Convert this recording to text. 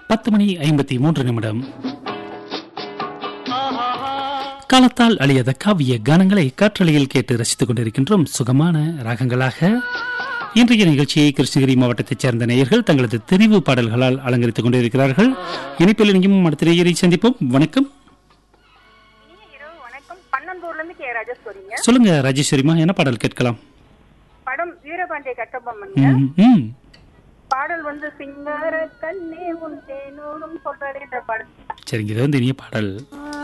பத்து மணி ஐம்பத்தி மூன்று நிமிடம் காலத்தால் அழியாத காவிய கானங்களை காற்றலையில் கேட்டு ரசித்துக் கொண்டிருக்கின்றோம் சுகமான ராகங்களாக இன்றைய நிகழ்ச்சியை கிருஷ்ணகிரி மாவட்டத்தைச் சேர்ந்த நேயர்கள் தங்களது தெரிவு பாடல்களால் அலங்கரித்துக் கொண்டிருக்கிறார்கள் இணைப்பில் இணையும் அடுத்த நேயரை சந்திப்போம் வணக்கம் இனிய இரவு வணக்கம் பன்னந்தூர்ல இருந்து கே ராஜேஸ்வரிங்க சொல்லுங்க ராஜேஸ்வரிமா என்ன பாடல் கேட்கலாம் படம் வீரபாண்டிய கட்டபொம்மனுங்க ம், ம். பாடல் வந்து சிங்கார கண்ணே உன் தேனோடும் சொல்றேன்ற பாடல் சரிங்க இது வந்து இனிய பாடல்